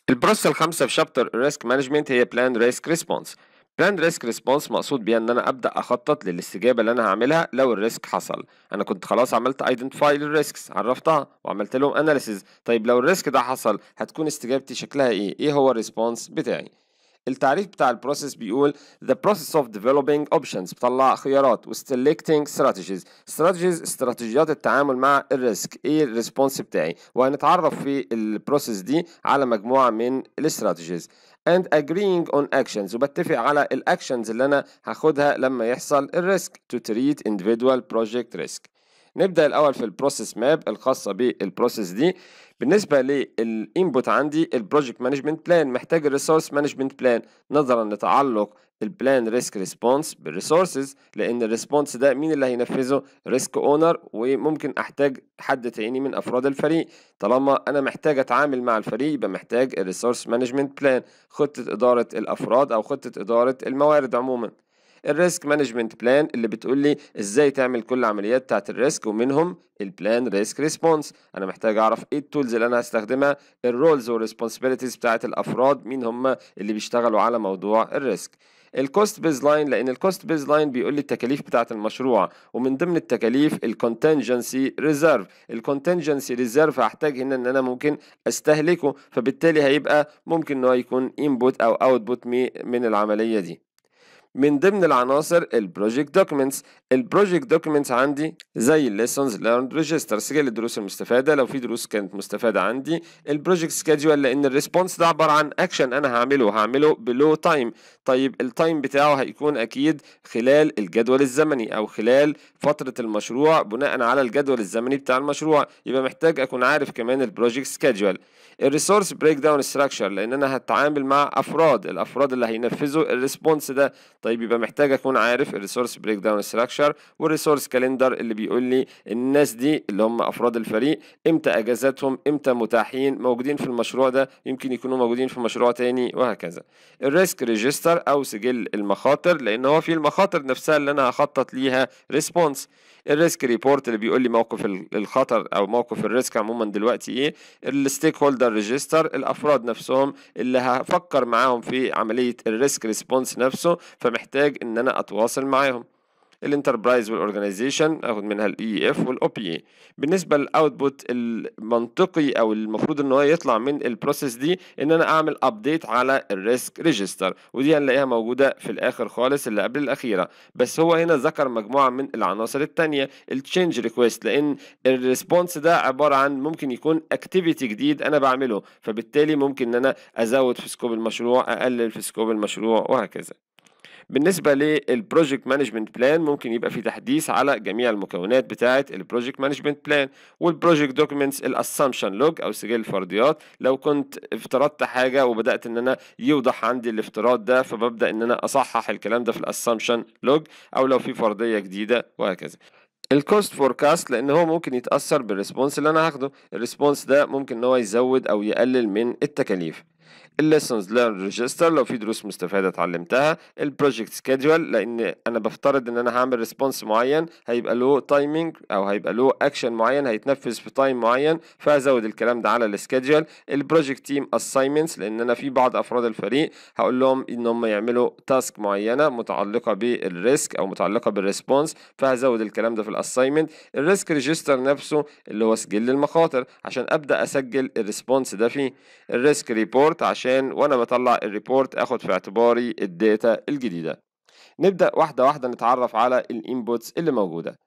البروسيس الخامسة في شابتر ريسك مانجمنت هي بلان ريسك ريسبونس بلان ريسك ريسبونس مقصود بيها ان انا ابدا اخطط للاستجابه اللي انا هعملها لو الريسك حصل انا كنت خلاص عملت ايدنتيفاي للريسكس عرفتها وعملت لهم اناليسيز طيب لو الريسك ده حصل هتكون استجابتي شكلها ايه ايه هو الريسبونس بتاعي التعريف بتاع البروسيس بيقول the process of developing options بطلع خيارات و selecting strategies strategies استراتيجيات التعامل مع الريسك ايه الريسبونس بتاعي وهنتعرف في البروسيس دي على مجموعة من الاستراتيجيز and agreeing on actions وبتفق على الاكشنز اللي انا هاخدها لما يحصل الريسك to treat individual project risk نبدأ الأول في البروسيس ماب الخاصة بالبروسيس دي بالنسبة للإنبوت عندي البروجكت مانجمنت بلان محتاج الريسورس مانجمنت بلان نظرا لتعلق البلان ريسك ريسبونس بالريسورسز لأن الريسبونس ده مين اللي هينفذه ريسك اونر وممكن أحتاج حد تاني من أفراد الفريق طالما أنا محتاج أتعامل مع الفريق يبقى محتاج الريسورس مانجمنت بلان خطة إدارة الأفراد أو خطة إدارة الموارد عموما الريسك مانجمنت بلان اللي بتقول لي ازاي تعمل كل العمليات بتاعت الريسك ومنهم البلان ريسك ريسبونس انا محتاج اعرف ايه التولز اللي انا هستخدمها الرولز والريسبونسبيلتيز بتاعت الافراد مين هم اللي بيشتغلوا على موضوع الريسك الكوست بيز لاين لان الكوست بيز لاين بيقول لي التكاليف بتاعه المشروع ومن ضمن التكاليف الكونتنجنسي ريزيرف الكونتنجنسي ريزيرف هحتاج هنا ان انا ممكن استهلكه فبالتالي هيبقى ممكن ان هو يكون انبوت او اوتبوت من العمليه دي من ضمن العناصر البروجكت دوكيومنتس البروجكت دوكيومنتس عندي زي الليسونز ليرند ريجستر سجل الدروس المستفاده لو في دروس كانت مستفاده عندي البروجكت سكيدجول لان الريسبونس ده عباره عن اكشن انا هعمله هعمله بلو تايم طيب التايم بتاعه هيكون اكيد خلال الجدول الزمني او خلال فتره المشروع بناء على الجدول الزمني بتاع المشروع يبقى محتاج اكون عارف كمان البروجكت سكيدجول الريسورس بريك داون ستراكشر لان انا هتعامل مع افراد الافراد اللي هينفذوا الريسبونس ده طيب يبقى محتاج اكون عارف الريسورس بريك داون ستراكشر والريسورس كالندر اللي بيقول لي الناس دي اللي هم افراد الفريق امتى اجازاتهم امتى متاحين موجودين في المشروع ده يمكن يكونوا موجودين في مشروع تاني وهكذا الريسك ريجستر او سجل المخاطر لان هو في المخاطر نفسها اللي انا هخطط ليها ريسبونس الريسك ريبورت اللي بيقول لي موقف الخطر او موقف الريسك عموما دلوقتي ايه الستيك هولدر ريجستر الافراد نفسهم اللي هفكر معاهم في عمليه الريسك ريسبونس نفسه فمحتاج ان انا اتواصل معاهم الانتربرايز والاورجنايزيشن اخد منها الاي اف والاو بي اي بالنسبه للاوتبوت المنطقي او المفروض ان هو يطلع من البروسيس دي ان انا اعمل ابديت على الريسك ريجستر ودي هنلاقيها موجوده في الاخر خالص اللي قبل الاخيره بس هو هنا ذكر مجموعه من العناصر الثانيه التشينج ريكويست لان الريسبونس ده عباره عن ممكن يكون اكتيفيتي جديد انا بعمله فبالتالي ممكن ان انا ازود في سكوب المشروع اقلل في سكوب المشروع وهكذا بالنسبه للبروجكت مانجمنت بلان ممكن يبقى في تحديث على جميع المكونات بتاعه البروجكت مانجمنت بلان والبروجكت دوكيومنتس الاسامبشن لوج او سجل الفرضيات لو كنت افترضت حاجه وبدات ان انا يوضح عندي الافتراض ده فببدا ان انا اصحح الكلام ده في الاسامبشن لوج او لو في فرضيه جديده وهكذا الكوست فوركاست لان هو ممكن يتاثر بالريسبونس اللي انا هاخده الريسبونس ده ممكن ان هو يزود او يقلل من التكاليف الليسونز ليرن ريجستر لو في دروس مستفاده اتعلمتها البروجكت سكيدجول لان انا بفترض ان انا هعمل ريسبونس معين هيبقى له تايمينج او هيبقى له اكشن معين هيتنفذ في تايم معين فازود الكلام ده على السكيدجول البروجكت تيم اساينمنتس لان انا في بعض افراد الفريق هقول لهم ان هم يعملوا تاسك معينه متعلقه بالريسك او متعلقه بالريسبونس فهزود الكلام ده في الاساينمنت الريسك ريجستر نفسه اللي هو سجل المخاطر عشان ابدا اسجل الريسبونس ده فيه الريسك ريبورت عشان عشان وانا بطلع الريبورت اخد في اعتباري الداتا الجديدة نبدأ واحدة واحدة نتعرف على الانبوتس اللي موجودة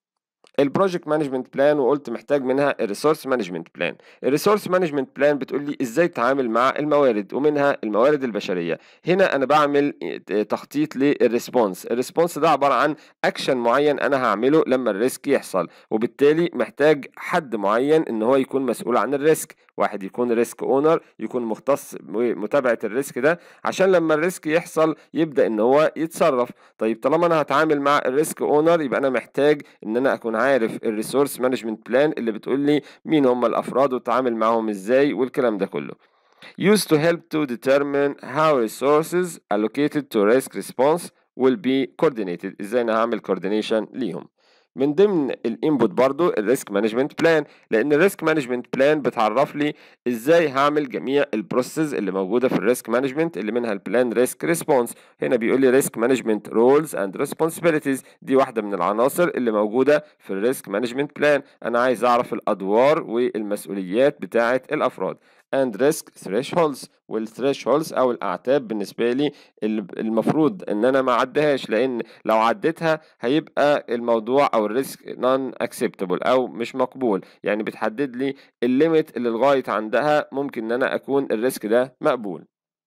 البروجكت مانجمنت بلان وقلت محتاج منها الريسورس مانجمنت بلان الريسورس مانجمنت بلان بتقول لي ازاي تتعامل مع الموارد ومنها الموارد البشريه هنا انا بعمل تخطيط للريسبونس الريسبونس ده عباره عن اكشن معين انا هعمله لما الريسك يحصل وبالتالي محتاج حد معين ان هو يكون مسؤول عن الريسك واحد يكون ريسك اونر يكون مختص بمتابعه الريسك ده عشان لما الريسك يحصل يبدا ان هو يتصرف طيب طالما انا هتعامل مع الريسك اونر يبقى انا محتاج ان انا اكون عارف الريسورس مانجمنت بلان اللي بتقول لي مين هم الافراد وتعامل معاهم ازاي والكلام ده كله used to help to determine how resources allocated to risk response will be coordinated ازاي انا هعمل coordination ليهم من ضمن الانبوت برضو الريسك مانجمنت بلان لان الريسك مانجمنت بلان بتعرف لي ازاي هعمل جميع البروسيس اللي موجوده في الريسك مانجمنت اللي منها البلان ريسك ريسبونس هنا بيقول لي ريسك مانجمنت رولز اند ريسبونسبيلتيز دي واحده من العناصر اللي موجوده في الريسك مانجمنت بلان انا عايز اعرف الادوار والمسؤوليات بتاعه الافراد and risk thresholds والثريشولدز او الاعتاب بالنسبه لي المفروض ان انا ما اعديهاش لان لو عديتها هيبقى الموضوع او الريسك نون اكسبتبل او مش مقبول يعني بتحدد لي الليميت اللي لغايه عندها ممكن ان انا اكون الريسك ده مقبول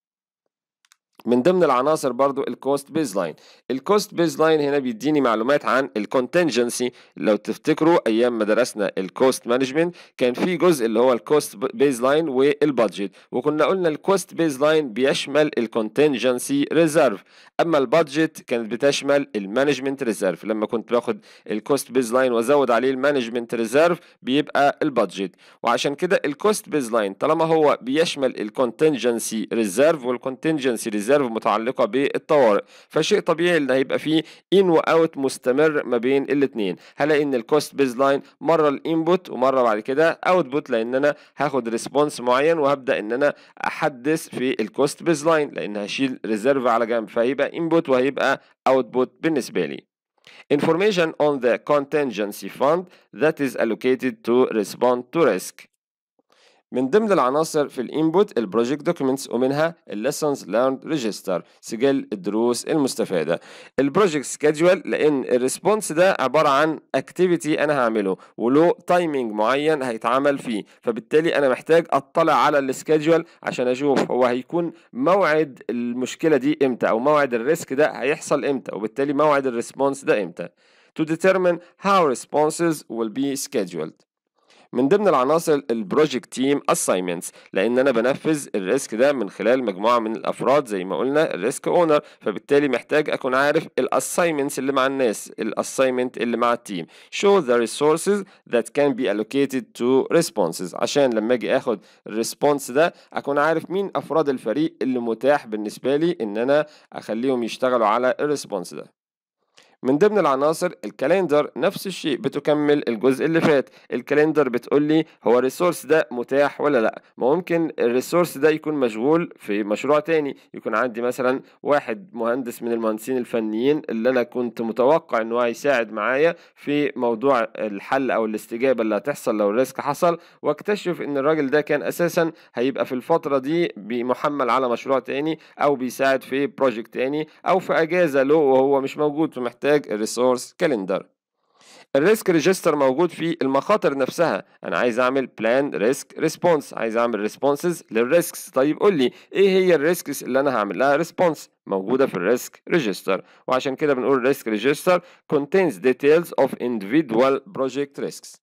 من ضمن العناصر برضو الكوست بيز لاين الكوست بيز لاين هنا بيديني معلومات عن الكونتنجنسي لو تفتكروا ايام ما درسنا الكوست مانجمنت كان في جزء اللي هو الكوست بيز لاين والبادجت وكنا قلنا الكوست بيز لاين بيشمل الكونتنجنسي ريزيرف اما البادجت كانت بتشمل المانجمنت ريزيرف لما كنت باخد الكوست بيز لاين وازود عليه المانجمنت ريزيرف بيبقى البادجت وعشان كده الكوست بيز لاين طالما هو بيشمل الكونتنجنسي ريزيرف والكونتنجنسي ريزيرف ريزيرف متعلقه بالطوارئ فشيء طبيعي ان هيبقى فيه ان واوت مستمر ما بين الاثنين هلاقي ان الكوست بيز لاين مره الانبوت ومره بعد كده اوتبوت لان انا هاخد ريسبونس معين وهبدا ان انا احدث في الكوست بيز لاين لان هشيل ريزيرف على جنب فهيبقى انبوت وهيبقى اوتبوت بالنسبه لي information on the contingency fund that is allocated to respond to risk من ضمن العناصر في الانبوت البروجكت دوكيومنتس ومنها الليسونز ليرند ريجستر سجل الدروس المستفاده البروجكت سكيدجول لان الريسبونس ده عباره عن اكتيفيتي انا هعمله وله تايمينج معين هيتعمل فيه فبالتالي انا محتاج اطلع على السكيدجول عشان اشوف هو هيكون موعد المشكله دي امتى او موعد الريسك ده هيحصل امتى وبالتالي موعد الريسبونس ده امتى to determine how responses will be scheduled من ضمن العناصر البروجكت تيم اساينمنتس لان انا بنفذ الريسك ده من خلال مجموعه من الافراد زي ما قلنا الريسك اونر فبالتالي محتاج اكون عارف الاساينمنتس اللي مع الناس الاساينمنت اللي مع التيم show the resources that can be allocated to responses عشان لما اجي اخد الريسبونس ده اكون عارف مين افراد الفريق اللي متاح بالنسبه لي ان انا اخليهم يشتغلوا على الريسبونس ده من ضمن العناصر الكالندر نفس الشيء بتكمل الجزء اللي فات الكالندر بتقول لي هو الريسورس ده متاح ولا لا ممكن الريسورس ده يكون مشغول في مشروع تاني يكون عندي مثلا واحد مهندس من المهندسين الفنيين اللي انا كنت متوقع ان هو هيساعد معايا في موضوع الحل او الاستجابه اللي هتحصل لو الريسك حصل واكتشف ان الراجل ده كان اساسا هيبقى في الفتره دي محمل على مشروع تاني او بيساعد في بروجكت تاني او في اجازه له وهو مش موجود فمحتاج محتاج الريسورس كالندر الريسك ريجستر موجود في المخاطر نفسها انا عايز اعمل بلان ريسك ريسبونس عايز اعمل ريسبونسز للريسكس طيب قول لي ايه هي الريسكس اللي انا هعمل لها ريسبونس موجوده في الريسك ريجستر وعشان كده بنقول ريسك ريجستر contains details of individual project risks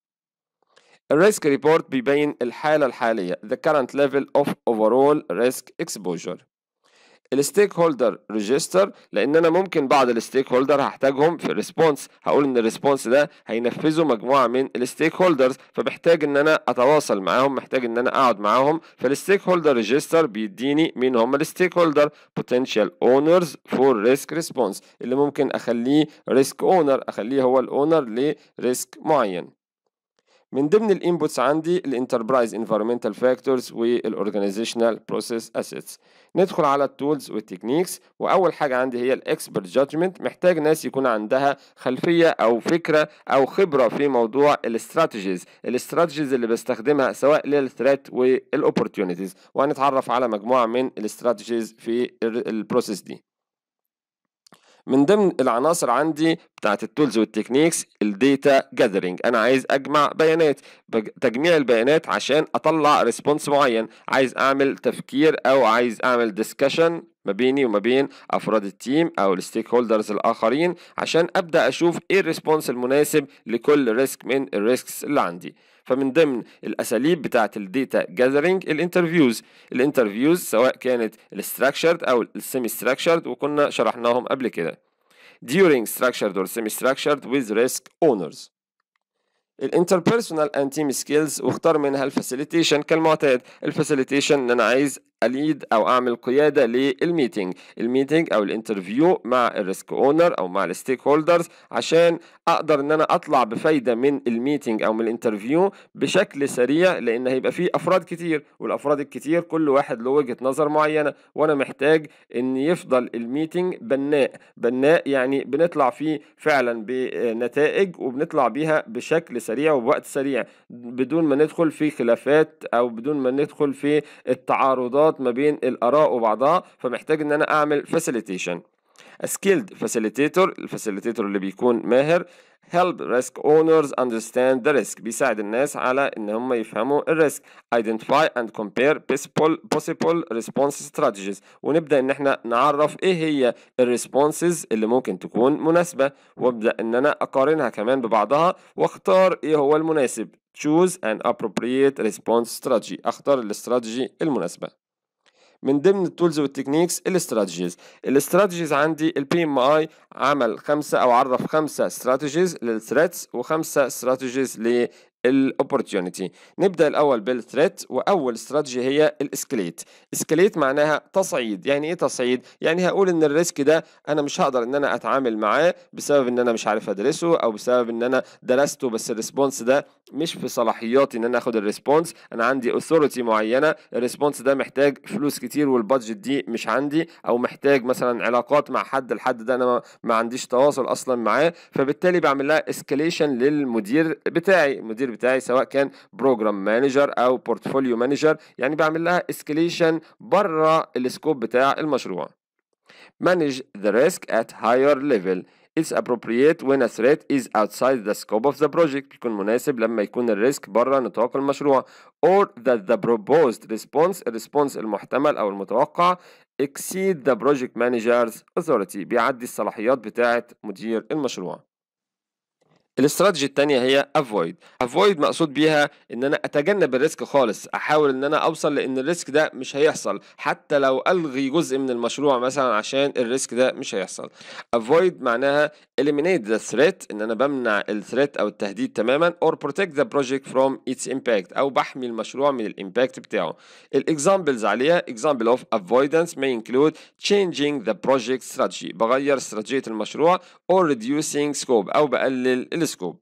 الريسك ريبورت بيبين الحالة الحالية the current level of overall risk exposure الستيك هولدر ريجستر لان انا ممكن بعض الستيك هولدر هحتاجهم في الريسبونس هقول ان الريسبونس ده هينفذه مجموعه من الستيك هولدرز فبحتاج ان انا اتواصل معاهم محتاج ان انا اقعد معاهم فالستيك هولدر ريجستر بيديني مين هم الستيك هولدر بوتنشال اونرز فور ريسك ريسبونس اللي ممكن اخليه ريسك اونر اخليه هو الاونر لريسك معين من ضمن الانبوتس عندي الانتربرايز انفيرمنتال فاكتورز والاورجانيزيشنال بروسيس اسيتس ندخل على التولز والتكنيكس واول حاجه عندي هي الاكسبرت جادجمنت محتاج ناس يكون عندها خلفيه او فكره او خبره في موضوع الاستراتيجيز الاستراتيجيز اللي بستخدمها سواء للثريت والاوبورتيونيتيز وهنتعرف على مجموعه من الاستراتيجيز في البروسيس دي من ضمن العناصر عندي بتاعت التولز والتكنيكس الديتا جاذرينج انا عايز اجمع بيانات تجميع البيانات عشان اطلع ريسبونس معين عايز اعمل تفكير او عايز اعمل ديسكشن ما بيني وما بين افراد التيم او الستيك هولدرز الاخرين عشان ابدا اشوف ايه الريسبونس المناسب لكل ريسك من الريسكس اللي عندي فمن ضمن الاساليب بتاعه الداتا جاذرينج الانترفيوز الانترفيوز سواء كانت الستراكشرد او السيمي ستراكشرد وكنا شرحناهم قبل كده during structured or semi structured with risk owners الانتربيرسونال اند تيم سكيلز واختار منها الفاسيليتيشن كالمعتاد الفاسيليتيشن ان انا عايز اليد او اعمل قياده للميتنج الميتنج او الانترفيو مع الريسك اونر او مع الستيك هولدرز عشان اقدر ان انا اطلع بفايده من الميتنج او من الانترفيو بشكل سريع لان هيبقى فيه افراد كتير والافراد الكتير كل واحد له وجهه نظر معينه وانا محتاج ان يفضل الميتنج بناء بناء يعني بنطلع فيه فعلا بنتائج وبنطلع بيها بشكل سريع وبوقت سريع بدون ما ندخل في خلافات او بدون ما ندخل في التعارضات ما بين الاراء وبعضها فمحتاج ان انا اعمل فاسيليتيشن skilled facilitator الفاسيليتيتور اللي بيكون ماهر help risk owners understand the risk بيساعد الناس على ان هم يفهموا الريسك identify and compare possible possible response strategies ونبدا ان احنا نعرف ايه هي الريسبونسز اللي ممكن تكون مناسبه وابدا ان انا اقارنها كمان ببعضها واختار ايه هو المناسب choose an appropriate response strategy اختار الاستراتيجي المناسبه من ضمن التولز والتكنيكس الاستراتيجيز الاستراتيجيز عندي البي ام اي عمل خمسه او عرف خمسه استراتيجيز للثريتس وخمسه استراتيجيز الاوبورتيونيتي نبدا الاول بالثريت واول استراتيجي هي الاسكليت اسكليت معناها تصعيد يعني ايه تصعيد يعني هقول ان الريسك ده انا مش هقدر ان انا اتعامل معاه بسبب ان انا مش عارف ادرسه او بسبب ان انا درسته بس الريسبونس ده مش في صلاحياتي ان انا اخد الريسبونس انا عندي اوثوريتي معينه الريسبونس ده محتاج فلوس كتير والبادجت دي مش عندي او محتاج مثلا علاقات مع حد الحد ده انا ما, ما عنديش تواصل اصلا معاه فبالتالي بعمل لها اسكليشن للمدير بتاعي المدير بتاعي سواء كان بروجرام مانجر او بورتفوليو مانجر يعني بعمل لها اسكليشن بره السكوب بتاع المشروع manage the risk at higher level It's appropriate when a threat is outside the scope of the project بيكون مناسب لما يكون الريسك بره نطاق المشروع or that the proposed response الريسبونس المحتمل أو المتوقع exceed the project manager's authority بيعدي الصلاحيات بتاعة مدير المشروع الاستراتيجي التانية هي avoid avoid مقصود بيها ان انا اتجنب الريسك خالص احاول ان انا اوصل لان الريسك ده مش هيحصل حتى لو الغي جزء من المشروع مثلا عشان الريسك ده مش هيحصل avoid معناها eliminate the threat ان انا بمنع الثريت او التهديد تماما or protect the project from its impact او بحمي المشروع من الامباكت بتاعه الاكزامبلز عليها example of avoidance may include changing the project strategy بغير استراتيجية المشروع or reducing scope او بقلل السكوب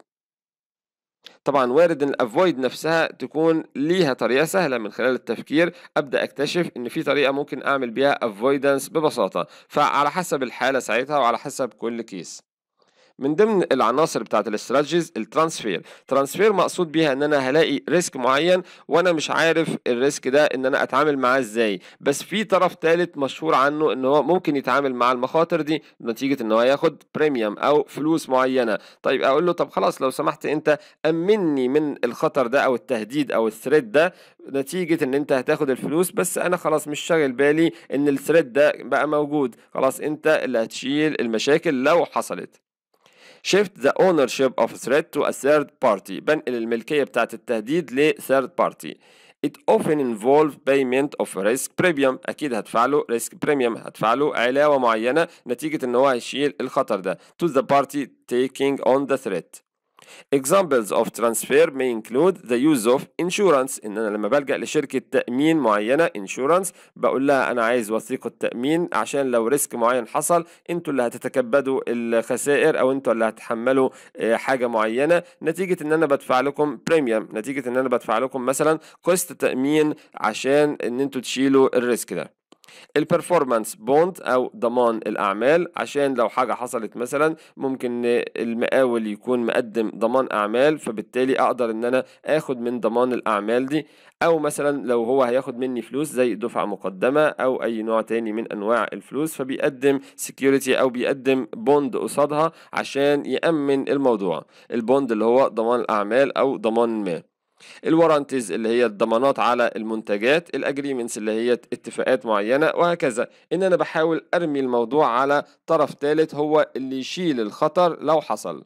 طبعا وارد ان الافويد نفسها تكون ليها طريقه سهله من خلال التفكير ابدا اكتشف ان في طريقه ممكن اعمل بيها افويدنس ببساطه فعلى حسب الحاله ساعتها وعلى حسب كل كيس من ضمن العناصر بتاعت الاستراتيجيز الترانسفير ترانسفير مقصود بيها ان انا هلاقي ريسك معين وانا مش عارف الريسك ده ان انا اتعامل معاه ازاي بس في طرف ثالث مشهور عنه ان هو ممكن يتعامل مع المخاطر دي نتيجه ان هو ياخد بريميوم او فلوس معينه طيب اقول له طب خلاص لو سمحت انت امني من الخطر ده او التهديد او الثريت ده نتيجه ان انت هتاخد الفلوس بس انا خلاص مش شاغل بالي ان الثريت ده بقى موجود خلاص انت اللي هتشيل المشاكل لو حصلت shift the ownership of threat to a third party بنقل الملكية بتاعت التهديد ل third party It often involve payment of risk premium أكيد هدفع له risk premium هدفع له علاوة معينة نتيجة إن هو هيشيل الخطر ده to the party taking on the threat Examples of transfer may include the use of insurance إن أنا لما بلجأ لشركة تأمين معينة insurance بقول لها أنا عايز وثيقة تأمين عشان لو ريسك معين حصل أنتوا اللي هتتكبدوا الخسائر أو أنتوا اللي هتحملوا حاجة معينة نتيجة إن أنا بدفع لكم بريميوم نتيجة إن أنا بدفع لكم مثلا قسط تأمين عشان إن أنتوا تشيلوا الريسك ده البرفورمانس بوند او ضمان الاعمال عشان لو حاجه حصلت مثلا ممكن المقاول يكون مقدم ضمان اعمال فبالتالي اقدر ان انا اخد من ضمان الاعمال دي او مثلا لو هو هياخد مني فلوس زي دفعه مقدمه او اي نوع تاني من انواع الفلوس فبيقدم سكيورتي او بيقدم بوند قصادها عشان يامن الموضوع البوند اللي هو ضمان الاعمال او ضمان ما الورانتيز اللي هي الضمانات على المنتجات الاجريمنتس اللي هي اتفاقات معينه وهكذا ان انا بحاول ارمي الموضوع على طرف ثالث هو اللي يشيل الخطر لو حصل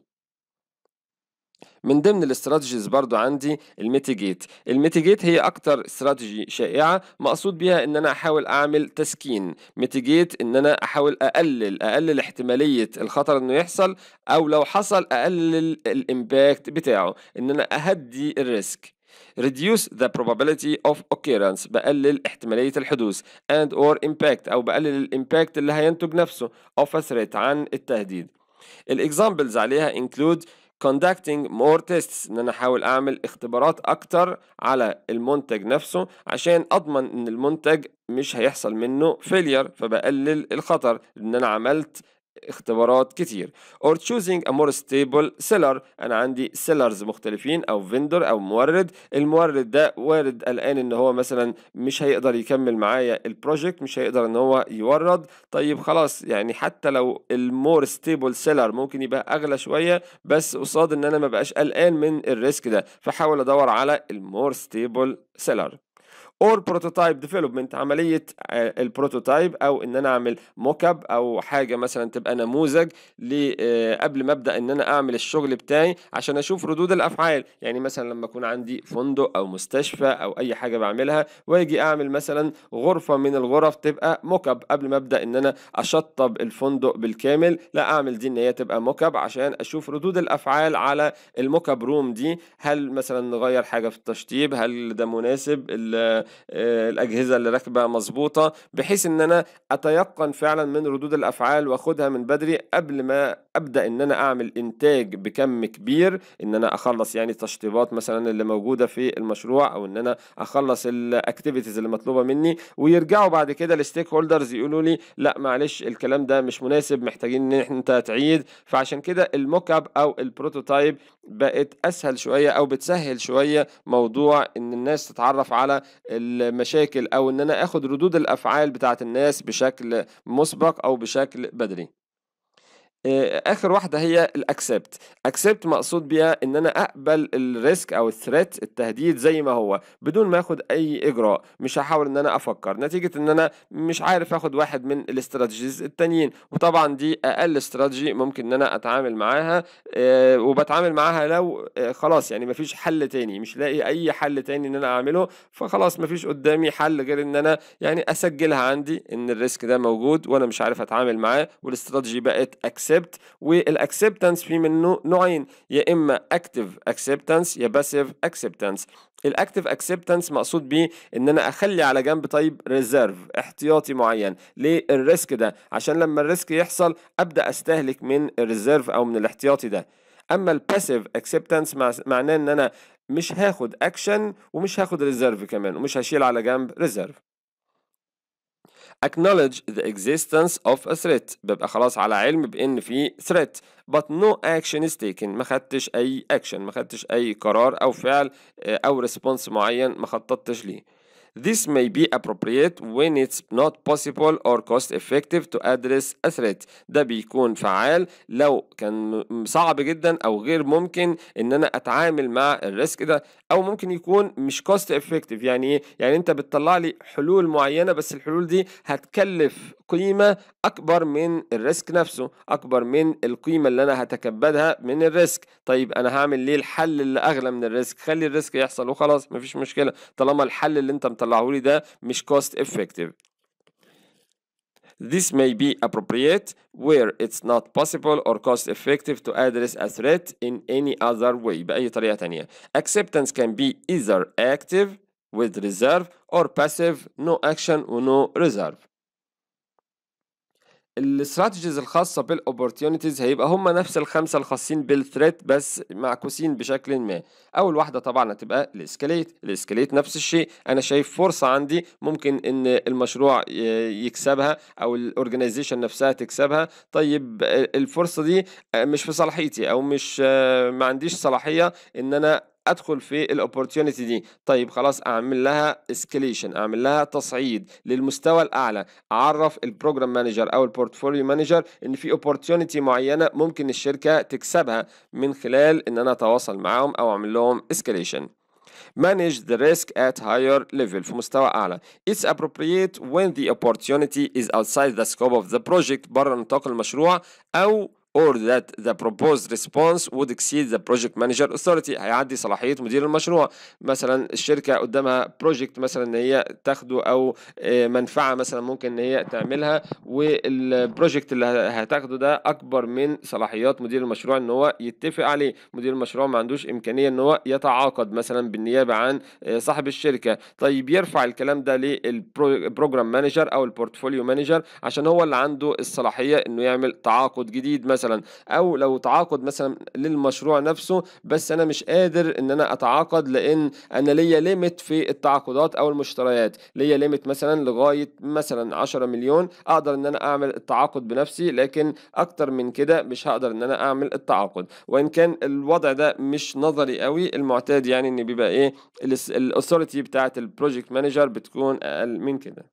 من ضمن الاستراتيجيز برضو عندي الميتيجيت الميتيجيت هي اكتر استراتيجي شائعة مقصود بيها ان انا احاول اعمل تسكين ميتيجيت ان انا احاول اقلل اقلل احتمالية الخطر انه يحصل او لو حصل اقلل الامباكت بتاعه ان انا اهدي الريسك reduce the probability of occurrence بقلل احتمالية الحدوث and or impact أو بقلل الإمباكت اللي هينتج نفسه of a threat عن التهديد الإكزامبلز عليها include conducting more tests ان انا احاول اعمل اختبارات اكتر على المنتج نفسه عشان اضمن ان المنتج مش هيحصل منه failure فبقلل الخطر ان انا عملت اختبارات كتير or choosing a more stable seller انا عندي sellers مختلفين او vendor او مورد المورد ده وارد الان ان هو مثلا مش هيقدر يكمل معايا البروجكت مش هيقدر ان هو يورد طيب خلاص يعني حتى لو المور ستيبل سيلر ممكن يبقى اغلى شويه بس قصاد ان انا ما بقاش قلقان من الريسك ده فحاول ادور على المور ستيبل سيلر اور بروتوتايب ديفلوبمنت عمليه البروتوتايب او ان انا اعمل موك اب او حاجه مثلا تبقى نموذج قبل ما ابدا ان انا اعمل الشغل بتاعي عشان اشوف ردود الافعال يعني مثلا لما اكون عندي فندق او مستشفى او اي حاجه بعملها واجي اعمل مثلا غرفه من الغرف تبقى موك اب قبل ما ابدا ان انا اشطب الفندق بالكامل لا اعمل دي ان هي تبقى موك اب عشان اشوف ردود الافعال على الموك اب روم دي هل مثلا نغير حاجه في التشطيب هل ده مناسب الاجهزه اللي راكبه مظبوطه بحيث ان انا اتيقن فعلا من ردود الافعال واخدها من بدري قبل ما ابدا ان انا اعمل انتاج بكم كبير ان انا اخلص يعني التشطيبات مثلا اللي موجوده في المشروع او ان انا اخلص الاكتيفيتيز اللي مطلوبه مني ويرجعوا بعد كده الستيك هولدرز يقولوا لي لا معلش الكلام ده مش مناسب محتاجين ان انت تعيد فعشان كده الموك اب او البروتوتايب بقت اسهل شويه او بتسهل شويه موضوع ان الناس تتعرف على المشاكل او ان انا اخد ردود الافعال بتاعت الناس بشكل مسبق او بشكل بدري اخر واحده هي الاكسبت اكسبت مقصود بيها ان انا اقبل الريسك او الثريت التهديد زي ما هو بدون ما اخد اي اجراء مش هحاول ان انا افكر نتيجه ان انا مش عارف اخد واحد من الاستراتيجيز التانيين وطبعا دي اقل استراتيجي ممكن ان انا اتعامل معاها وبتعامل معاها لو خلاص يعني مفيش حل تاني مش لاقي اي حل تاني ان انا اعمله فخلاص مفيش قدامي حل غير ان انا يعني اسجلها عندي ان الريسك ده موجود وانا مش عارف اتعامل معاه والاستراتيجي بقت اكسبت اكسبت والاكسبتنس في منه نوعين يا اما اكتف اكسبتنس يا باسيف اكسبتنس الاكتف اكسبتنس مقصود بيه ان انا اخلي على جنب طيب ريزيرف احتياطي معين للريسك ده عشان لما الريسك يحصل ابدا استهلك من الريزيرف او من الاحتياطي ده اما الباسيف اكسبتنس معناه ان انا مش هاخد اكشن ومش هاخد ريزيرف كمان ومش هشيل على جنب ريزيرف acknowledge the existence of a threat ببقى خلاص على علم بان في threat but no action is taken ما خدتش اي action ما خدتش اي قرار او فعل او response معين ما خططتش ليه This may be appropriate when it's not possible or cost effective to address a threat. ده بيكون فعال لو كان صعب جدا أو غير ممكن إن أنا أتعامل مع الريسك ده أو ممكن يكون مش cost effective يعني إيه؟ يعني أنت بتطلع لي حلول معينة بس الحلول دي هتكلف قيمة أكبر من الريسك نفسه أكبر من القيمة اللي أنا هتكبدها من الريسك طيب أنا هعمل ليه الحل اللي أغلى من الريسك خلي الريسك يحصل وخلاص مفيش مشكلة طالما الحل اللي أنت مطلعه لي ده مش cost effective This may be appropriate where it's not possible or cost effective to address a threat in any other way بأي طريقة تانية. Acceptance can be either active with reserve or passive no action و no reserve. الاستراتيجيز الخاصة بالاوبورتيونيتيز هيبقى هم نفس الخمسة الخاصين بالثريت بس معكوسين بشكل ما أول واحدة طبعا هتبقى الاسكاليت الاسكاليت نفس الشيء أنا شايف فرصة عندي ممكن إن المشروع يكسبها أو الأورجنايزيشن نفسها تكسبها طيب الفرصة دي مش في صلاحيتي أو مش ما عنديش صلاحية إن أنا ادخل في الاوبورتيونيتي دي طيب خلاص اعمل لها اسكليشن اعمل لها تصعيد للمستوى الاعلى اعرف البروجرام مانجر او البورتفوليو مانجر ان في اوبورتيونيتي معينه ممكن الشركه تكسبها من خلال ان انا اتواصل معاهم او اعمل لهم اسكليشن manage the risk at higher level في مستوى أعلى. It's appropriate when the opportunity is outside the scope of the project بره نطاق المشروع أو or that the proposed response would exceed the project manager authority هيعدي صلاحية مدير المشروع مثلا الشركة قدامها بروجكت مثلا ان هي تاخده او آه، منفعة مثلا ممكن ان هي تعملها والبروجكت اللي هتاخده ده اكبر من صلاحيات مدير المشروع ان هو يتفق عليه مدير المشروع ما عندوش امكانية ان هو يتعاقد مثلا بالنيابة عن آه، صاحب الشركة طيب يرفع الكلام ده للبروجرام مانجر او البورتفوليو مانجر عشان هو اللي عنده الصلاحية انه يعمل تعاقد جديد مثلا او لو تعاقد مثلا للمشروع نفسه بس انا مش قادر ان انا اتعاقد لان انا ليا ليميت في التعاقدات او المشتريات ليا ليميت مثلا لغايه مثلا 10 مليون اقدر ان انا اعمل التعاقد بنفسي لكن اكتر من كده مش هقدر ان انا اعمل التعاقد وان كان الوضع ده مش نظري قوي المعتاد يعني ان بيبقى ايه الاثوريتي بتاعه البروجكت مانجر بتكون اقل من كده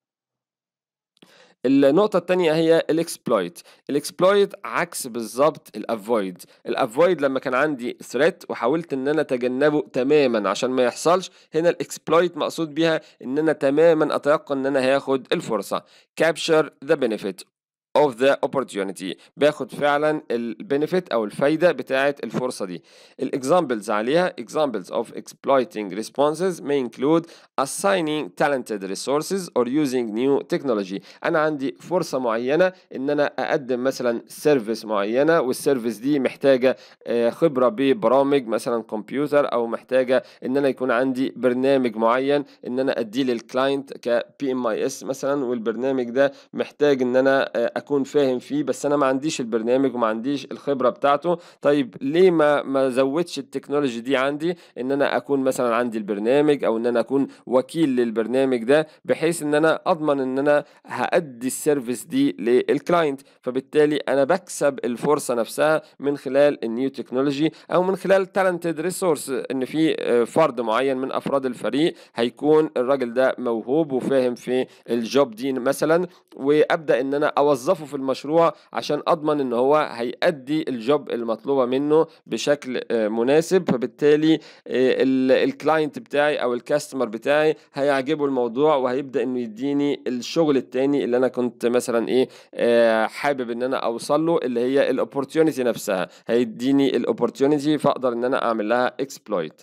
النقطة التانية هي الاكسبلويت الاكسبلويت عكس بالظبط الافويد الافويد لما كان عندي ثريت وحاولت ان انا اتجنبه تماما عشان ما يحصلش هنا الاكسبلويت مقصود بيها ان انا تماما اتيقن ان انا هاخد الفرصة capture the benefit of the opportunity باخد فعلا البنفيت او الفايده بتاعه الفرصه دي الاكزامبلز عليها examples of exploiting responses may include assigning talented resources or using new technology انا عندي فرصه معينه ان انا اقدم مثلا سيرفيس معينه والسيرفيس دي محتاجه آه، خبره ببرامج مثلا كمبيوتر او محتاجه ان انا يكون عندي برنامج معين ان انا اديه للكلاينت كبي ام اي اس مثلا والبرنامج ده محتاج ان انا آه، اكون فاهم فيه بس انا ما عنديش البرنامج وما عنديش الخبره بتاعته طيب ليه ما ما زودش التكنولوجي دي عندي ان انا اكون مثلا عندي البرنامج او ان انا اكون وكيل للبرنامج ده بحيث ان انا اضمن ان انا هادي السيرفيس دي للكلاينت فبالتالي انا بكسب الفرصه نفسها من خلال النيو تكنولوجي او من خلال تالنتد ريسورس ان في آه، فرد معين من افراد الفريق هيكون الراجل ده موهوب وفاهم في الجوب دي مثلا وابدا ان انا اوظفه في المشروع عشان اضمن ان هو هيأدي الجوب المطلوبه منه بشكل آه، مناسب فبالتالي آه، الكلاينت بتاعي او الكاستمر بتاعي هيعجبه الموضوع وهيبدا انه يديني الشغل التاني اللي انا كنت مثلا ايه آه، حابب ان انا اوصل له اللي هي الاوبورتيونيتي نفسها هيديني الاوبورتيونيتي فاقدر ان انا اعمل لها اكسبلويت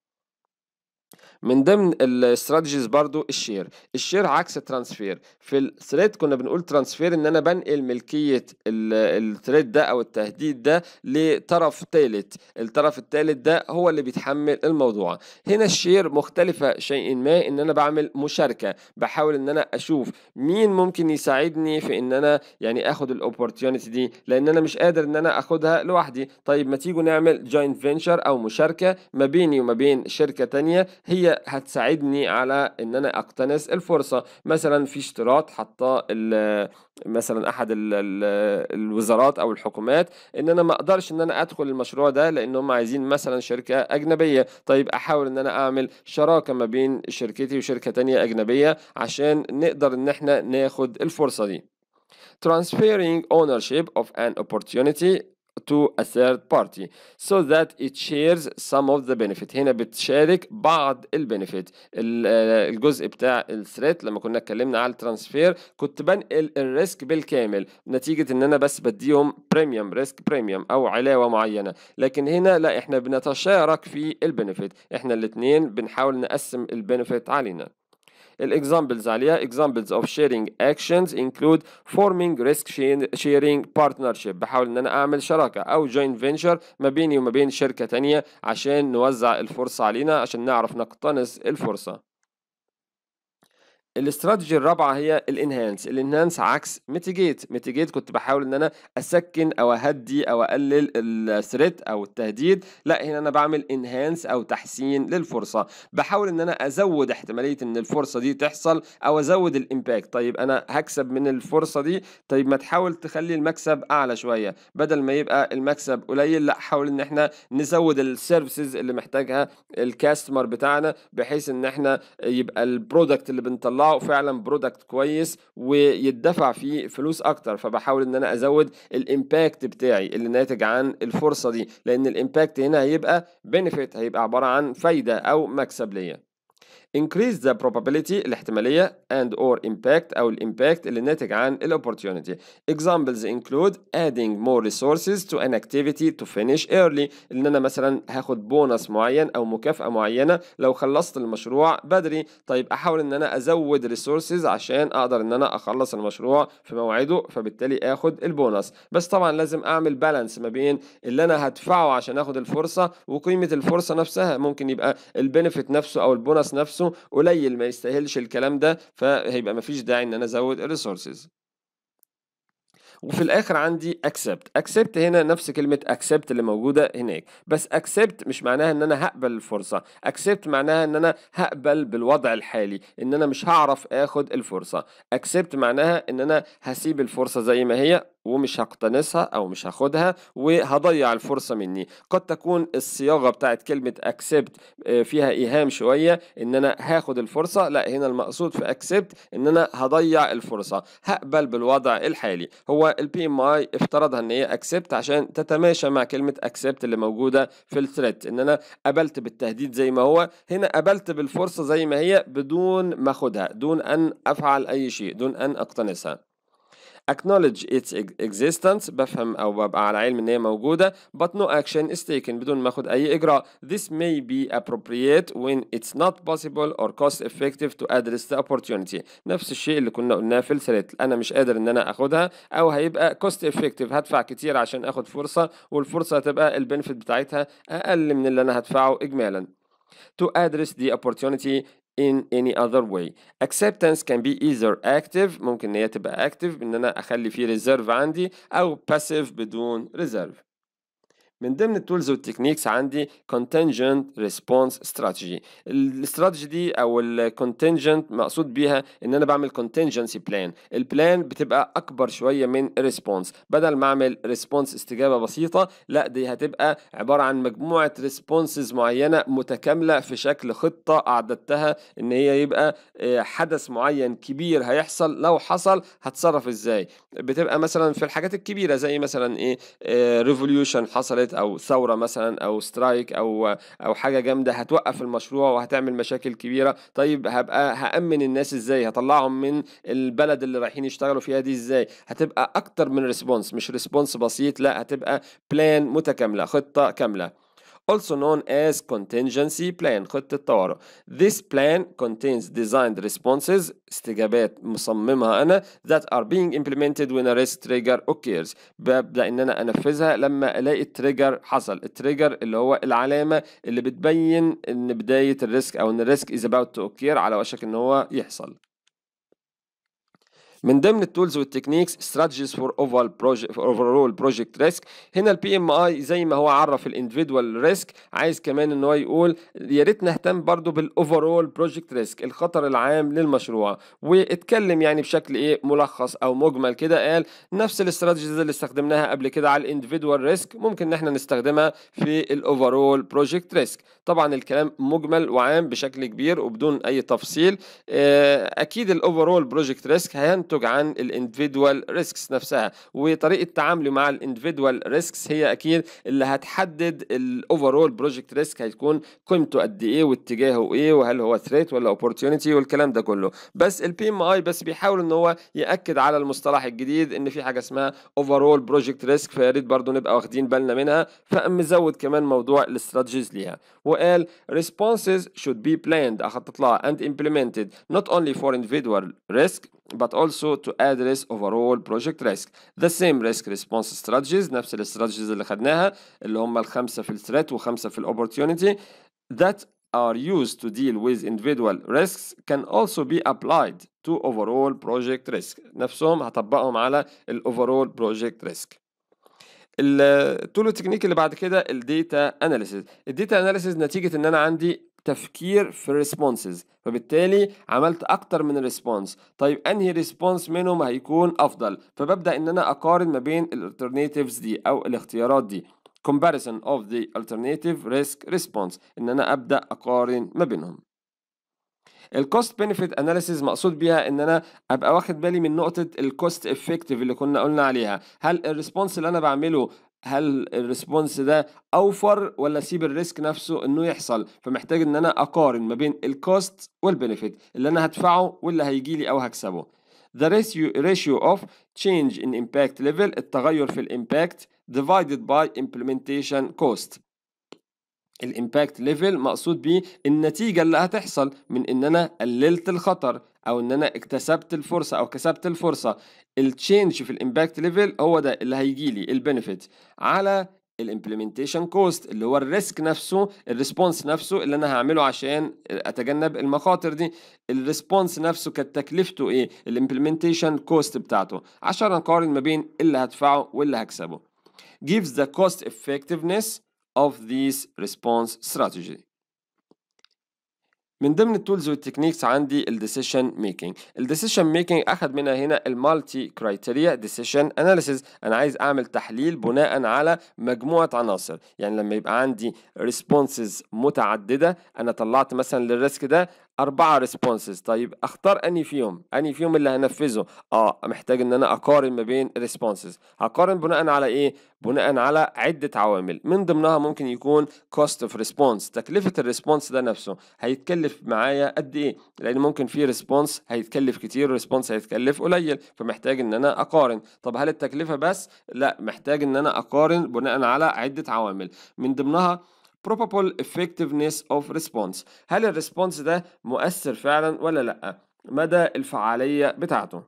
من ضمن الاستراتيجيز برضو الشير الشير عكس الترانسفير في الثريد كنا بنقول ترانسفير ان انا بنقل ملكيه الثريد ده او التهديد ده لطرف ثالث الطرف الثالث ده هو اللي بيتحمل الموضوع هنا الشير مختلفه شيء ما ان انا بعمل مشاركه بحاول ان انا اشوف مين ممكن يساعدني في ان انا يعني اخد الاوبورتيونيتي دي لان انا مش قادر ان انا اخدها لوحدي طيب ما تيجوا نعمل جوينت فينشر او مشاركه ما بيني وما بين شركه تانية هي هتساعدني على ان انا اقتنص الفرصه مثلا في اشتراط حطاه مثلا احد ال ال الوزارات او الحكومات ان انا ما اقدرش ان انا ادخل المشروع ده لان هم عايزين مثلا شركه اجنبيه طيب احاول ان انا اعمل شراكه ما بين شركتي وشركه تانية اجنبيه عشان نقدر ان احنا ناخد الفرصه دي transferring ownership of an opportunity to a third party so that it shares some of the benefit هنا بتشارك بعض البنفيت الجزء بتاع الثريت لما كنا اتكلمنا على الترانسفير كنت بنقل الريسك بالكامل نتيجة ان انا بس بديهم بريميوم ريسك بريميوم او علاوة معينة لكن هنا لا احنا بنتشارك في البنفيت احنا الاتنين بنحاول نقسم البنفيت علينا الاكزامبلز عليها examples of sharing actions include forming risk sharing partnership بحاول ان انا اعمل شراكة او joint venture ما بيني وما بين شركة تانية عشان نوزع الفرصة علينا عشان نعرف نقتنص الفرصة الاستراتيجي الرابعه هي الانهانس الانهانس عكس ميتيجيت ميتيجيت كنت بحاول ان انا اسكن او اهدي او اقلل الثريت او التهديد لا هنا انا بعمل انهانس او تحسين للفرصه بحاول ان انا ازود احتماليه ان الفرصه دي تحصل او ازود الامباكت طيب انا هكسب من الفرصه دي طيب ما تحاول تخلي المكسب اعلى شويه بدل ما يبقى المكسب قليل لا حاول ان احنا نزود السيرفيسز اللي محتاجها الكاستمر بتاعنا بحيث ان احنا يبقى البرودكت اللي بنطلعه يطلعوا فعلا برودكت كويس ويدفع فيه فلوس اكتر فبحاول ان انا ازود الامباكت بتاعي اللي ناتج عن الفرصه دي لان الامباكت هنا هيبقى بنفيت هيبقى عباره عن فايده او مكسب ليا increase the probability الاحتمالية and or impact أو الإمباكت اللي ناتج عن ال opportunity examples include adding more resources to an activity to finish early إن أنا مثلا هاخد بونص معين أو مكافأة معينة لو خلصت المشروع بدري طيب أحاول إن أنا أزود resources عشان أقدر إن أنا أخلص المشروع في موعده فبالتالي آخد البونص بس طبعا لازم أعمل بالانس ما بين اللي أنا هدفعه عشان آخد الفرصة وقيمة الفرصة نفسها ممكن يبقى البنفيت نفسه أو البونص نفسه قليل ما يستاهلش الكلام ده فهيبقى مفيش داعي إن أنا أزود الريسورسز وفي الاخر عندي accept accept هنا نفس كلمة accept اللي موجودة هناك بس accept مش معناها ان انا هقبل الفرصة accept معناها ان انا هقبل بالوضع الحالي ان انا مش هعرف اخد الفرصة accept معناها ان انا هسيب الفرصة زي ما هي ومش هقتنصها او مش هاخدها وهضيع الفرصة مني قد تكون الصياغة بتاعت كلمة accept فيها ايهام شوية ان انا هاخد الفرصة لا هنا المقصود في accept ان انا هضيع الفرصة هقبل بالوضع الحالي هو البي ام اي افترضها ان هي accept عشان تتماشى مع كلمة accept اللي موجودة في الثريت ان انا قبلت بالتهديد زي ما هو هنا قبلت بالفرصة زي ما هي بدون ما اخدها دون ان افعل اي شيء دون ان اقتنصها acknowledge its existence بفهم او ببقى على علم ان هي موجوده but no action is taken بدون ما اخد اي اجراء this may be appropriate when it's not possible or cost effective to address the opportunity نفس الشيء اللي كنا قلناه في الثريت انا مش قادر ان انا اخدها او هيبقى cost effective هدفع كتير عشان اخد فرصه والفرصه هتبقى البنفيت بتاعتها اقل من اللي انا هدفعه اجمالا to address the opportunity in any other way acceptance can be either active ممكن ان هي تبقى active ان انا اخلي فيه reserve عندي او passive بدون reserve من ضمن التولز والتكنيكس عندي contingent response strategy الاستراتيجي دي او الكونتنجنت مقصود بيها ان انا بعمل contingency plan البلان بتبقى اكبر شويه من response بدل ما اعمل response استجابه بسيطه لا دي هتبقى عباره عن مجموعه responses معينه متكامله في شكل خطه اعددتها ان هي يبقى حدث معين كبير هيحصل لو حصل هتصرف ازاي بتبقى مثلا في الحاجات الكبيره زي مثلا ايه ريفوليوشن حصلت او ثوره مثلا او سترايك او او حاجه جامده هتوقف المشروع وهتعمل مشاكل كبيره طيب هبقى هامن الناس ازاي هطلعهم من البلد اللي رايحين يشتغلوا فيها دي ازاي هتبقى اكتر من ريسبونس مش ريسبونس بسيط لا هتبقى بلان متكامله خطه كامله also known as contingency plan خطة طوارئ. This plan contains designed responses استجابات مصممها أنا that are being implemented when a risk trigger occurs. ببدأ إن أنا أنفذها لما ألاقي التريجر حصل. التريجر اللي هو العلامة اللي بتبين إن بداية الريسك أو إن الريسك is about to occur على وشك إن هو يحصل. من ضمن التولز والتكنيكس strategies for overall project for overall project risk هنا البي ام اي زي ما هو عرف الاندفيدوال ريسك عايز كمان ان هو يقول يا ريت نهتم برضو بالاوفرول بروجكت ريسك الخطر العام للمشروع واتكلم يعني بشكل ايه ملخص او مجمل كده قال نفس الاستراتيجيز اللي استخدمناها قبل كده على الاندفيدوال ريسك ممكن ان احنا نستخدمها في الاوفرول بروجكت ريسك طبعا الكلام مجمل وعام بشكل كبير وبدون اي تفصيل اكيد الاوفرول بروجكت ريسك هينتج ينتج عن الاندفيدوال ريسكس نفسها وطريقه تعامله مع الاندفيدوال ريسكس هي اكيد اللي هتحدد الاوفرول بروجكت ريسك هيكون قيمته قد ايه واتجاهه ايه وهل هو ثريت ولا اوبورتيونيتي والكلام ده كله بس البي ام اي بس بيحاول ان هو ياكد على المصطلح الجديد ان في حاجه اسمها اوفرول بروجكت ريسك فيا ريت برضه نبقى واخدين بالنا منها فقام مزود كمان موضوع الاستراتيجيز ليها وقال responses should be planned اخطط لها and implemented not only for individual risk but also to address overall project risk. The same risk response strategies نفس الاستراتيجيز اللي خدناها اللي هم الخمسة في الثريت وخمسة في الاوبورتيونيتي that are used to deal with individual risks can also be applied to overall project risk نفسهم هطبقهم على الاوفرول project risk. التول والتكنيك اللي بعد كده الديتا اناليسيز الديتا اناليسيز نتيجه ان انا عندي تفكير في الريسبونسز فبالتالي عملت اكتر من ريسبونس طيب انهي ريسبونس منهم هيكون افضل فببدا ان انا اقارن ما بين الالترناتيفز دي او الاختيارات دي comparison of the alternative risk response ان انا ابدا اقارن ما بينهم الكوست بنفيت اناليسيز مقصود بيها ان انا ابقى واخد بالي من نقطه الكوست افكتيف اللي كنا قلنا عليها هل الريسبونس اللي انا بعمله هل الريسبونس ده اوفر ولا اسيب الريسك نفسه انه يحصل فمحتاج ان انا اقارن ما بين الكوست والبنفيت اللي انا هدفعه واللي هيجي لي او هكسبه the ratio, ratio of change in impact level التغير في الامباكت divided by implementation cost الامباكت ليفل مقصود بيه النتيجة اللي هتحصل من ان انا قللت الخطر او ان انا اكتسبت الفرصة او كسبت الفرصة التشينج في الامباكت ليفل هو ده اللي هيجي لي البنفيت على الامبلمنتيشن كوست اللي هو الريسك نفسه الريسبونس نفسه اللي انا هعمله عشان اتجنب المخاطر دي الريسبونس نفسه كانت تكلفته ايه الامبلمنتيشن كوست بتاعته عشان اقارن ما بين اللي هدفعه واللي هكسبه gives the cost effectiveness of this response strategy من ضمن التولز والتكنيكس عندي الديسيشن ميكنج الديسيشن ميكنج اخد منها هنا المالتي كرايتيريا ديسيشن اناليسيز انا عايز اعمل تحليل بناء على مجموعه عناصر يعني لما يبقى عندي ريسبونسز متعدده انا طلعت مثلا للريسك ده أربعة ريسبونسز طيب أختار أني فيهم أني فيهم اللي هنفذه آه محتاج إن أنا أقارن ما بين ريسبونسز هقارن بناء على إيه بناء على عدة عوامل من ضمنها ممكن يكون cost of response تكلفة الريسبونس ده نفسه هيتكلف معايا قد إيه لأن ممكن في ريسبونس هيتكلف كتير ريسبونس هيتكلف قليل فمحتاج إن أنا أقارن طب هل التكلفة بس لا محتاج إن أنا أقارن بناء على عدة عوامل من ضمنها probable effectiveness of response هل الريسبونس ده مؤثر فعلا ولا لا مدى الفعالية بتاعته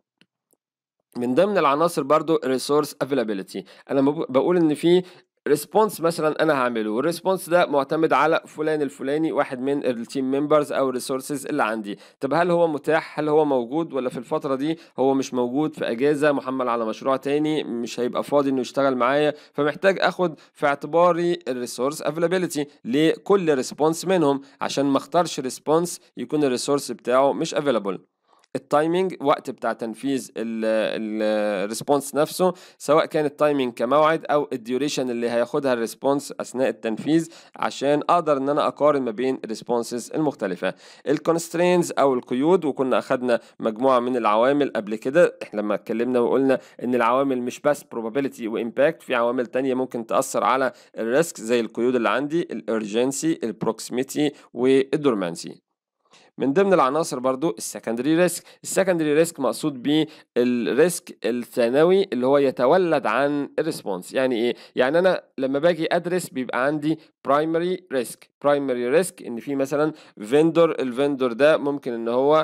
من ضمن العناصر برضو resource availability انا بقول ان في ريسبونس مثلا انا هعمله والريسبونس ده معتمد على فلان الفلاني واحد من التيم ممبرز او الريسورسز اللي عندي طب هل هو متاح هل هو موجود ولا في الفتره دي هو مش موجود في اجازه محمل على مشروع تاني مش هيبقى فاضي انه يشتغل معايا فمحتاج اخد في اعتباري الريسورس افيلابيلتي لكل ريسبونس منهم عشان ما اختارش ريسبونس يكون الريسورس بتاعه مش افيلابل التايمينج وقت بتاع تنفيذ الريسبونس نفسه سواء كان التايمينج كموعد او الديوريشن اللي هياخدها الريسبونس اثناء التنفيذ عشان اقدر ان انا اقارن ما بين الريسبونسز المختلفه الكونسترينز او القيود وكنا اخدنا مجموعه من العوامل قبل كده احنا لما اتكلمنا وقلنا ان العوامل مش بس probability وامباكت في عوامل تانية ممكن تاثر على الريسك زي القيود اللي عندي الارجنسي البروكسيميتي والدورمانسي من ضمن العناصر برضو السكندري ريسك السكندري ريسك مقصود بيه الريسك الثانوي اللي هو يتولد عن الريسبونس يعني ايه يعني انا لما باجي ادرس بيبقى عندي برايمري ريسك برايمري ريسك ان في مثلا فيندور الفيندور ده ممكن ان هو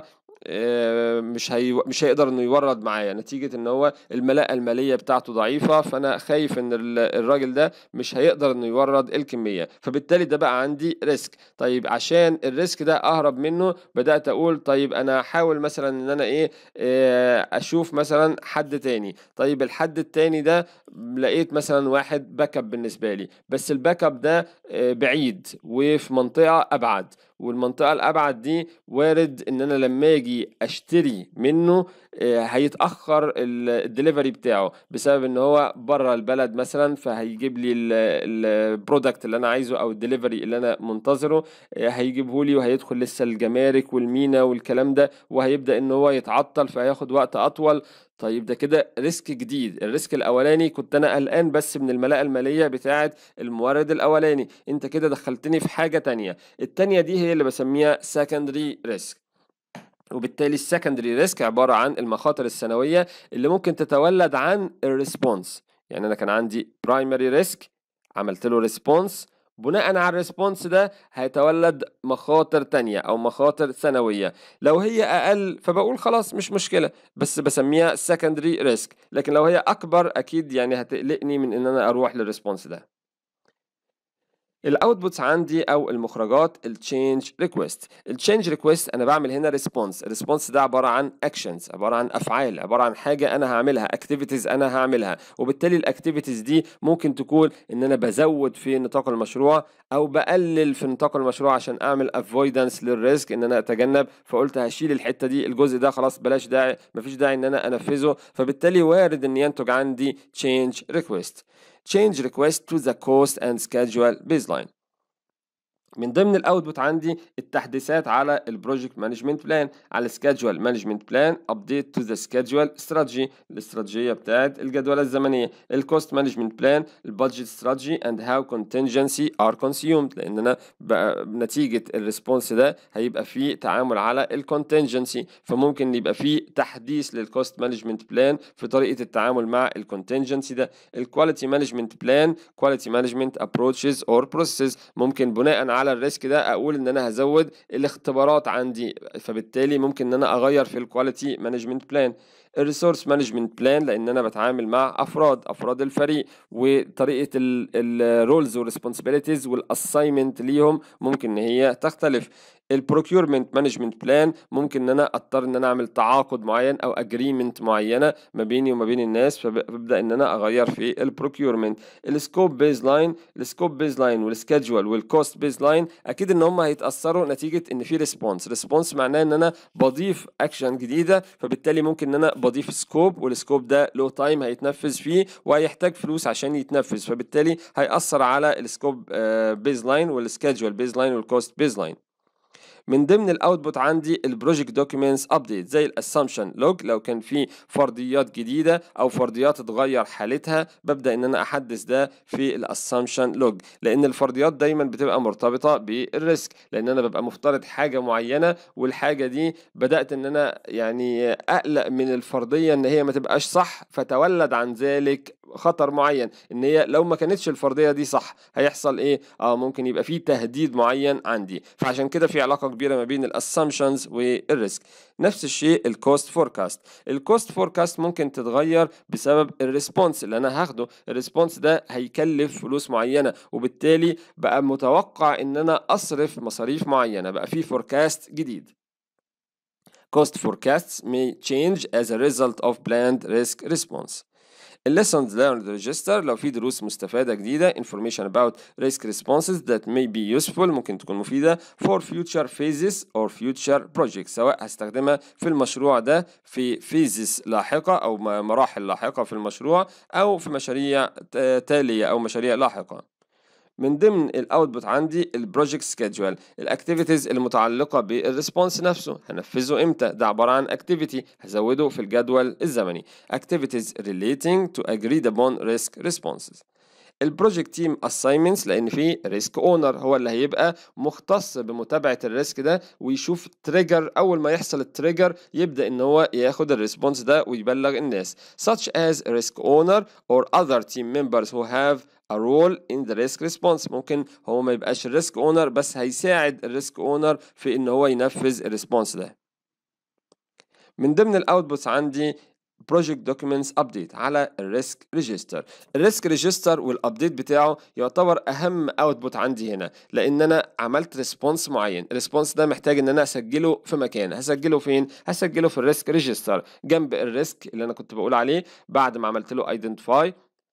مش هي مش هيقدر انه يورد معايا نتيجه ان هو الملاءه الماليه بتاعته ضعيفه فانا خايف ان الراجل ده مش هيقدر انه يورد الكميه فبالتالي ده بقى عندي ريسك طيب عشان الريسك ده اهرب منه بدات اقول طيب انا هحاول مثلا ان انا ايه اشوف مثلا حد تاني طيب الحد التاني ده لقيت مثلا واحد باك اب بالنسبه لي بس الباك اب ده بعيد وفي منطقه ابعد والمنطقه الابعد دي وارد ان انا لما اجي اشتري منه هيتاخر الدليفري بتاعه بسبب ان هو بره البلد مثلا فهيجيب لي البرودكت اللي انا عايزه او الدليفري اللي انا منتظره هيجيبه لي وهيدخل لسه الجمارك والمينا والكلام ده وهيبدا ان هو يتعطل فهياخد وقت اطول طيب ده كده ريسك جديد الريسك الاولاني كنت انا قلقان بس من الملاءه الماليه بتاعه المورد الاولاني انت كده دخلتني في حاجه تانية التانية دي هي اللي بسميها secondary ريسك وبالتالي السكندري ريسك عبارة عن المخاطر السنوية اللي ممكن تتولد عن الريسبونس يعني أنا كان عندي برايمري ريسك عملت له ريسبونس بناء على الريسبونس ده هيتولد مخاطر تانية أو مخاطر ثانوية لو هي أقل فبقول خلاص مش مشكلة بس بسميها secondary ريسك لكن لو هي أكبر أكيد يعني هتقلقني من إن أنا أروح للريسبونس ده الاوتبوتس عندي او المخرجات التشينج ريكويست التشينج ريكويست انا بعمل هنا ريسبونس الريسبونس ده عباره عن اكشنز عباره عن افعال عباره عن حاجه انا هعملها اكتيفيتيز انا هعملها وبالتالي الاكتيفيتيز دي ممكن تكون ان انا بزود في نطاق المشروع او بقلل في نطاق المشروع عشان اعمل افويدنس للريسك ان انا اتجنب فقلت هشيل الحته دي الجزء ده خلاص بلاش داعي مفيش داعي ان انا انفذه فبالتالي وارد ان ينتج عندي تشينج ريكويست change request to the cost and schedule baseline من ضمن الاوتبوت عندي التحديثات على البروجكت مانجمنت بلان على السكادجوال مانجمنت بلان ابديت تو ذا سكادجوال استراتيجي الاستراتيجيه بتاعت الجدوله الزمنيه الكوست مانجمنت بلان البادجت استراتيجي اند هاو كونتنجنسي ار كونسيومد لان انا بقى نتيجه الريسبونس ده هيبقى في تعامل على الكونتنجنسي فممكن يبقى في تحديث للكوست مانجمنت بلان في طريقه التعامل مع الكونتنجنسي ده الكواليتي مانجمنت بلان كواليتي مانجمنت ابروتشز اور بروسيس ممكن بناء على الريسك ده اقول ان انا هزود الاختبارات عندي فبالتالي ممكن ان انا اغير في الكواليتي مانجمنت بلان الريسورس مانجمنت بلان لان انا بتعامل مع افراد افراد الفريق وطريقه الرولز والريسبونسبيلتيز والاساينمنت ليهم ممكن ان هي تختلف البروكيورمنت مانجمنت بلان ممكن ان انا اضطر ان انا اعمل تعاقد معين او اجريمنت معينه ما بيني وما بين الناس فببدا ان انا اغير في البروكيورمنت السكوب بيز لاين السكوب بيز لاين والسكادجوال والكوست بيز لاين اكيد ان هم هيتاثروا نتيجه ان في ريسبونس ريسبونس معناه ان انا بضيف اكشن جديده فبالتالي ممكن ان انا بضيف سكوب والسكوب ده له تايم هيتنفذ فيه وهيحتاج فلوس عشان يتنفذ فبالتالي هيأثر على السكوب بيز لاين والسكادجوال بيز لاين والكوست بيز لاين من ضمن الاوتبوت عندي البروجكت دوكيومنتس ابديت زي الاسامبشن لوج لو كان في فرضيات جديده او فرضيات اتغير حالتها ببدا ان انا احدث ده في الاسامبشن لوج لان الفرضيات دايما بتبقى مرتبطه بالريسك لان انا ببقى مفترض حاجه معينه والحاجه دي بدات ان انا يعني اقلق من الفرضيه ان هي ما تبقاش صح فتولد عن ذلك خطر معين ان هي لو ما كانتش الفرضيه دي صح هيحصل ايه اه ممكن يبقى في تهديد معين عندي فعشان كده في علاقه كبيره ما بين الاسامبشنز والريسك نفس الشيء الكوست فوركاست الكوست فوركاست ممكن تتغير بسبب الريسبونس اللي انا هاخده الريسبونس ده هيكلف فلوس معينه وبالتالي بقى متوقع ان انا اصرف مصاريف معينه بقى في فوركاست جديد Cost forecasts may change as a result of planned risk response. lessons learned register لو في دروس مستفادة جديدة information about risk responses that may be useful ممكن تكون مفيدة for future phases or future projects سواء هستخدمها في المشروع ده في phases لاحقة أو مراحل لاحقة في المشروع أو في مشاريع تالية أو مشاريع لاحقة من ضمن الاوتبوت عندي البروجكت سكيدجول الاكتيفيتيز المتعلقه بالريسبونس نفسه هنفذه امتى ده عباره عن اكتيفيتي هزوده في الجدول الزمني activities relating to agreed upon risk responses البروجكت تيم اساينمنتس لان في ريسك اونر هو اللي هيبقى مختص بمتابعه الريسك ده ويشوف تريجر اول ما يحصل التريجر يبدا ان هو ياخد الريسبونس ده ويبلغ الناس such as risk owner or other team members who have a role in the risk response ممكن هو ما يبقاش الريسك اونر بس هيساعد الريسك اونر في ان هو ينفذ الريسبونس ده من ضمن الاوتبوتس عندي بروجكت دوكيومنتس ابديت على الريسك ريجستر الريسك ريجستر والابديت بتاعه يعتبر اهم اوتبوت عندي هنا لان انا عملت ريسبونس معين الريسبونس ده محتاج ان انا اسجله في مكان هسجله فين هسجله في الريسك ريجستر جنب الريسك اللي انا كنت بقول عليه بعد ما عملت له ايدنتيفاي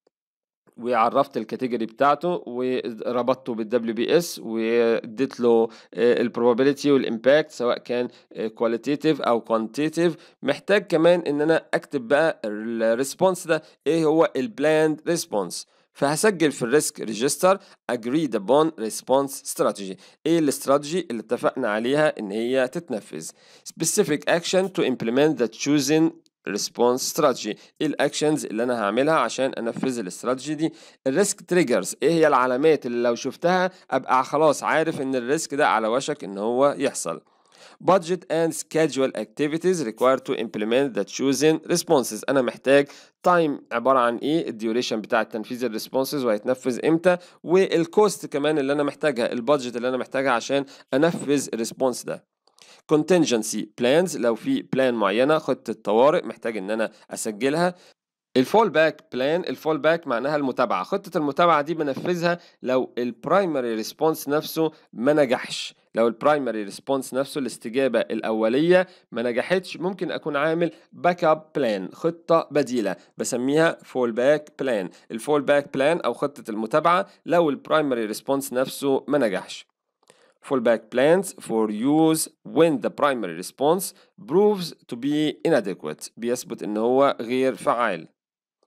وعرفت الكاتيجوري بتاعته وربطته بالدبليو بي اس واديت له البروبابيلتي والامباكت سواء كان كواليتيتيف او كوانتيتيف محتاج كمان ان انا اكتب بقى الريسبونس ده ايه هو البلاند ريسبونس فهسجل في الريسك ريجستر agreed upon response strategy ايه الاستراتيجي اللي اتفقنا عليها ان هي تتنفذ specific action to implement the chosen ريسبونس استراتيجي ايه الاكشنز اللي انا هعملها عشان انفذ الاستراتيجي دي الريسك تريجرز ايه هي العلامات اللي لو شفتها ابقى خلاص عارف ان الريسك ده على وشك ان هو يحصل budget and schedule activities required to implement the chosen responses انا محتاج تايم عباره عن ايه الديوريشن بتاع تنفيذ الريسبونسز وهيتنفذ امتى والكوست كمان اللي انا محتاجها البادجت اللي انا محتاجها عشان انفذ الريسبونس ده contingency plans لو في بلان معينة خطة طوارئ محتاج ان انا اسجلها الفول باك بلان الفول باك معناها المتابعة خطة المتابعة دي بنفذها لو البرايمري ريسبونس نفسه ما نجحش لو البرايمري ريسبونس نفسه الاستجابة الأولية ما نجحتش ممكن أكون عامل باك اب بلان خطة بديلة بسميها فول باك بلان الفول باك بلان أو خطة المتابعة لو البرايمري ريسبونس نفسه ما نجحش fallback plans for use when the primary response proves to be inadequate بيثبت ان هو غير فعال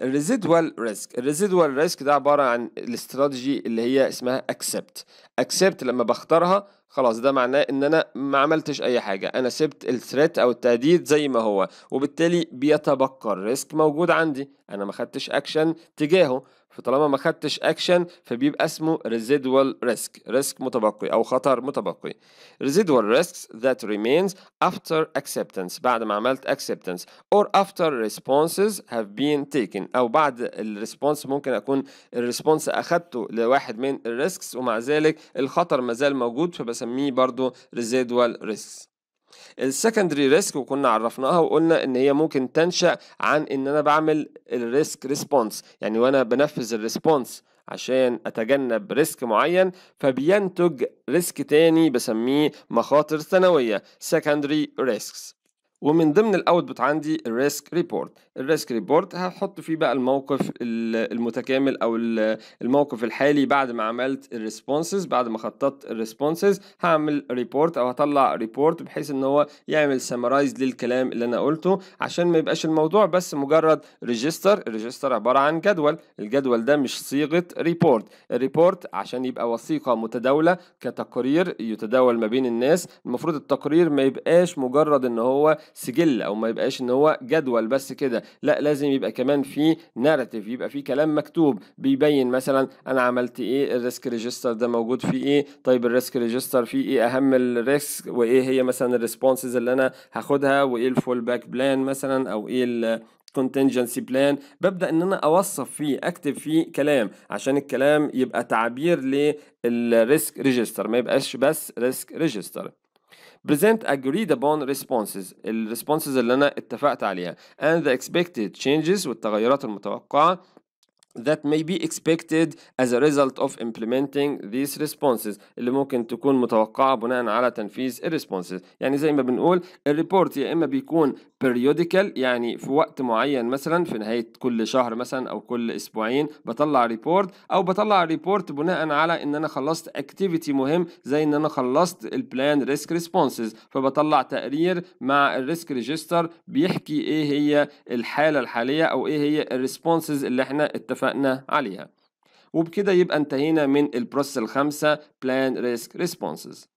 الريزيدوال ريسك الريزيدوال ريسك ده عبارة عن الاستراتيجي اللي هي اسمها accept accept لما بختارها خلاص ده معناه ان انا ما عملتش اي حاجة انا سبت الثريت او التهديد زي ما هو وبالتالي بيتبقى الريسك موجود عندي انا ما خدتش اكشن تجاهه فطالما ما خدتش اكشن فبيبقى اسمه residual risk ريسك متبقي او خطر متبقي residual risks that remains after acceptance بعد ما عملت acceptance or after responses have been taken او بعد الريسبونس ممكن اكون الريسبونس اخدته لواحد من الريسكس ومع ذلك الخطر مازال موجود فبسميه برضو residual risks السكندري ريسك وكنا عرفناها وقلنا ان هي ممكن تنشا عن ان انا بعمل الريسك ريسبونس يعني وانا بنفذ الريسبونس عشان اتجنب ريسك معين فبينتج ريسك تاني بسميه مخاطر ثانويه secondary risks ومن ضمن الاوتبوت عندي الريسك ريبورت الريسك ريبورت هحط فيه بقى الموقف المتكامل او الموقف الحالي بعد ما عملت الريسبونسز بعد ما خططت الريسبونسز هعمل ريبورت او هطلع ريبورت بحيث ان هو يعمل سمرايز للكلام اللي انا قلته عشان ما يبقاش الموضوع بس مجرد ريجستر الريجستر عباره عن جدول الجدول ده مش صيغه ريبورت الريبورت عشان يبقى وثيقه متداوله كتقرير يتداول ما بين الناس المفروض التقرير ما يبقاش مجرد ان هو سجل او ما يبقاش ان هو جدول بس كده لا لازم يبقى كمان في ناراتيف يبقى في كلام مكتوب بيبين مثلا انا عملت ايه الريسك ريجستر ده موجود فيه ايه طيب الريسك ريجستر فيه ايه اهم الريسك وايه هي مثلا الريسبونسز اللي انا هاخدها وايه الفول باك بلان مثلا او ايه contingency بلان ببدا ان انا اوصف فيه اكتب فيه كلام عشان الكلام يبقى تعبير للريسك ريجستر ما يبقاش بس ريسك ريجستر present agreed upon responses الريسبونسز اللي انا اتفقت عليها and the expected changes والتغيرات المتوقعة that may be expected as a result of implementing these responses اللي ممكن تكون متوقعة بناء على تنفيذ الريسبونسز يعني زي ما بنقول الريبورت يا إما بيكون periodical يعني في وقت معين مثلا في نهاية كل شهر مثلا أو كل أسبوعين بطلع ريبورت أو بطلع ريبورت بناء على إن أنا خلصت activity مهم زي إن أنا خلصت البلان ريسك ريسبونسز فبطلع تقرير مع الريسك ريجستر بيحكي إيه هي الحالة الحالية أو إيه هي الريسبونسز اللي إحنا اتفقنا اتفقنا عليها وبكده يبقى انتهينا من البروسيس الخامسة Plan Risk Responses